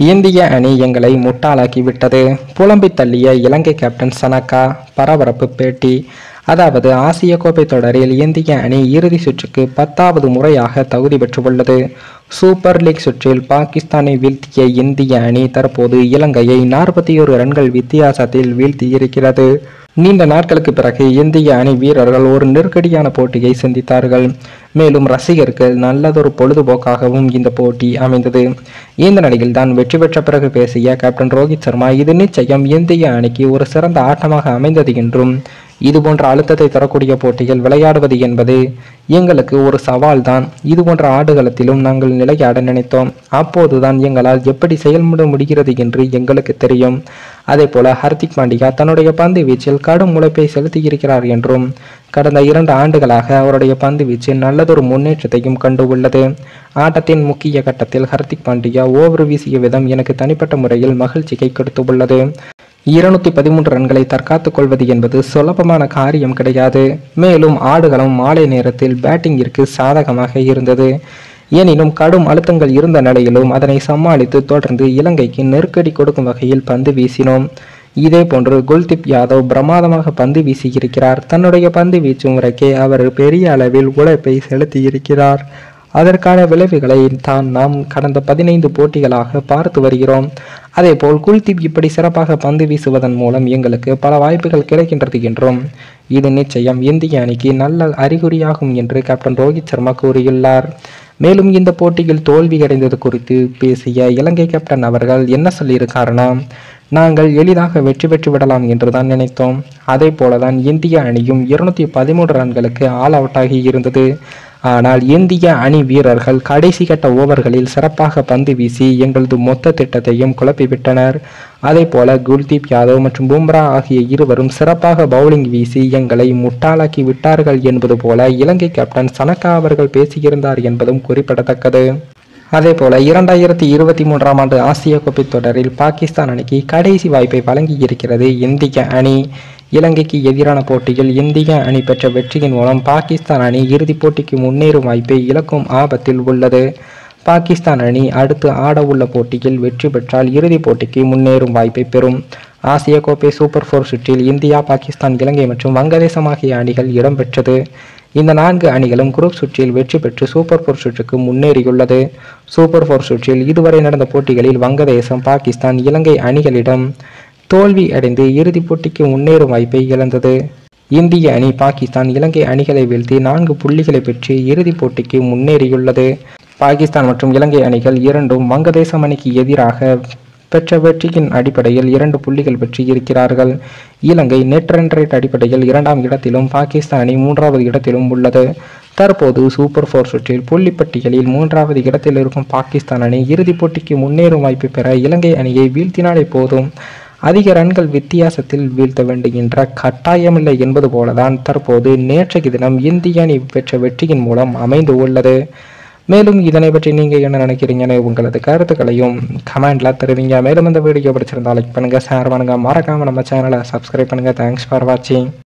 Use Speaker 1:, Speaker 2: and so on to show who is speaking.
Speaker 1: இந்திய அணி எங்களை முட்டாளாக்கி விட்டது புலம்பி தள்ளிய இலங்கை கேப்டன் சனக்கா பரபரப்பு பேட்டி அதாவது ஆசிய கோப்பை தொடரில் இந்திய அணி இறுதி சுற்றுக்கு பத்தாவது முறையாக தகுதி பெற்றுள்ளது சூப்பர் லீக் சுற்றில் பாகிஸ்தானை வீழ்த்திய இந்திய அணி தற்போது இலங்கையை நாற்பத்தி ஒரு ரன்கள் வித்தியாசத்தில் வீழ்த்தியிருக்கிறது நீண்ட நாட்களுக்கு பிறகு இந்திய அணி வீரர்கள் ஒரு நெருக்கடியான போட்டியை சந்தித்தார்கள் மேலும் ரசிகர்கள் நல்லதொரு பொழுதுபோக்காகவும் இந்த போட்டி அமைந்தது இந்த நிலையில் தான் வெற்றி பெற்ற பிறகு பேசிய கேப்டன் ரோஹித் சர்மா இது நிச்சயம் இந்திய அணிக்கு ஒரு சிறந்த ஆட்டமாக அமைந்தது என்றும் இது போன்ற அழுத்தத்தை தரக்கூடிய போட்டிகள் விளையாடுவது என்பது எங்களுக்கு ஒரு சவால் தான் இது போன்ற ஆடுகளத்திலும் நாங்கள் நிலையாட நினைத்தோம் அப்போதுதான் எங்களால் எப்படி செயல்பட முடிகிறது என்று எங்களுக்கு தெரியும் அதே போல ஹர்திக் பாண்டியா தன்னுடைய பந்து வீச்சில் கடும் உழைப்பை செலுத்தியிருக்கிறார் என்றும் கடந்த இரண்டு ஆண்டுகளாக அவருடைய பந்து வீச்சு நல்லதொரு முன்னேற்றத்தையும் கண்டு உள்ளது ஆட்டத்தின் முக்கிய கட்டத்தில் ஹர்திக் பாண்டியா ஓவர் வீசிய விதம் எனக்கு தனிப்பட்ட முறையில் மகிழ்ச்சியை கொடுத்துள்ளது இருநூத்தி பதிமூன்று ரன்களை தற்காத்துக் கொள்வது என்பது சுலபமான காரியம் கிடையாது மேலும் ஆடுகளம் மாலை நேரத்தில் பேட்டிங்கிற்கு சாதகமாக இருந்தது எனினும் கடும் அழுத்தங்கள் இருந்த நிலையிலும் அதனை சமாளித்து தொடர்ந்து இலங்கைக்கு நெருக்கடி கொடுக்கும் வகையில் பந்து வீசினோம் இதே போன்று குல்தீப் யாதவ் பிரமாதமாக பந்து வீசியிருக்கிறார் தன்னுடைய பந்து வீச்சு முறைக்கே அவர் பெரிய அளவில் உழைப்பை செலுத்தியிருக்கிறார் அதற்கான விளைவுகளை தான் நாம் கடந்த பதினைந்து போட்டிகளாக பார்த்து வருகிறோம் அதேபோல் குல்தீப் இப்படி சிறப்பாக பந்து வீசுவதன் மூலம் எங்களுக்கு பல வாய்ப்புகள் கிடைக்கின்றது என்றும் இது நிச்சயம் இந்திய அணிக்கு நல்ல அறிகுறியாகும் என்று கேப்டன் ரோஹித் சர்மா கூறியுள்ளார் மேலும் இந்த போட்டியில் தோல்வி அடைந்தது குறித்து பேசிய இலங்கை கேப்டன் அவர்கள் என்ன சொல்லியிருக்காருன்னா நாங்கள் எளிதாக வெற்றி பெற்று விடலாம் என்று தான் நினைத்தோம் அதே போலதான் இந்திய அணியும் இருநூத்தி பதிமூன்று ரன்களுக்கு ஆல் அவுட் ஆகி இருந்தது ஆனால் இந்திய அணி வீரர்கள் கடைசி கட்ட ஓவர்களில் சிறப்பாக பந்து வீசி எங்களது மொத்த திட்டத்தையும் குழப்பிவிட்டனர் அதே போல குல்தீப் யாதவ் மற்றும் பும்ரா ஆகிய இருவரும் சிறப்பாக பவுலிங் வீசி எங்களை முட்டாளாக்கி விட்டார்கள் என்பது போல இலங்கை கேப்டன் சனக்கா அவர்கள் பேசியிருந்தார் என்பதும் குறிப்பிடத்தக்கது அதே போல இரண்டாயிரத்தி இருபத்தி மூன்றாம் ஆண்டு ஆசிய கோப்பை தொடரில் பாகிஸ்தான் அணிக்கு கடைசி வாய்ப்பை வழங்கியிருக்கிறது இந்திய அணி இலங்கைக்கு எதிரான போட்டியில் இந்திய அணி பெற்ற வெற்றியின் மூலம் பாகிஸ்தான் அணி இறுதிப் போட்டிக்கு முன்னேறும் வாய்ப்பை இழக்கும் ஆபத்தில் உள்ளது பாகிஸ்தான் அணி அடுத்து ஆட உள்ள போட்டியில் வெற்றி பெற்றால் இறுதிப் போட்டிக்கு முன்னேறும் வாய்ப்பை பெறும் ஆசிய கோப்பை சூப்பர் ஃபோர் சுற்றில் இந்தியா பாகிஸ்தான் இலங்கை மற்றும் வங்கதேசம் ஆகிய அணிகள் இடம்பெற்றது இந்த நான்கு அணிகளும் குரூப் சுற்றில் வெற்றி பெற்று சூப்பர் ஃபோர் சுற்றுக்கு முன்னேறியுள்ளது சூப்பர் ஃபோர் சுற்றில் இதுவரை நடந்த போட்டிகளில் வங்கதேசம் பாகிஸ்தான் இலங்கை அணிகளிடம் தோல்வி அடைந்து இறுதிப் போட்டிக்கு முன்னேறும் வாய்ப்பை இழந்தது இந்திய அணி பாகிஸ்தான் இலங்கை அணிகளை வீழ்த்தி நான்கு புள்ளிகளை பெற்று இறுதிப் போட்டிக்கு முன்னேறியுள்ளது பாகிஸ்தான் மற்றும் இலங்கை அணிகள் இரண்டும் வங்கதேசம் அணிக்கு எதிராக பெற்ற வெற்றியின் அடிப்படையில் இரண்டு புள்ளிகள் பெற்று இருக்கிறார்கள் இலங்கை நெட் ரன் ரேட் அடிப்படையில் இரண்டாம் இடத்திலும் பாகிஸ்தான் அணி மூன்றாவது இடத்திலும் உள்ளது தற்போது சூப்பர் ஃபோர் சுற்றில் புள்ளிப்பட்டியலில் மூன்றாவது இடத்தில் இருக்கும் பாகிஸ்தான் அணி இறுதிப் போட்டிக்கு முன்னேறும் வாய்ப்பு பெற இலங்கை அணியை வீழ்த்தினாலே போதும் அதிக ரன்கள் வித்தியாசத்தில் வீழ்த்த வேண்டுகின்ற கட்டாயமில்லை என்பது போலதான் தற்போது நேற்றைய தினம் இந்திய அணி பெற்ற வெற்றியின் மூலம் அமைந்து உள்ளது மேலும் இதனை பற்றி நீங்க என்ன நினைக்கிறீங்கன்னு உங்களது கருத்துக்களையும் கமெண்ட்ல தெரிவிங்க மேலும் இந்த வீடியோ பிடிச்சிருந்தா லைக் பண்ணுங்க ஷேர் பண்ணுங்க மறக்காம நம்ம சேனலை சப்ஸ்கிரைப் பண்ணுங்க தேங்க்ஸ் ஃபார் வாட்சிங்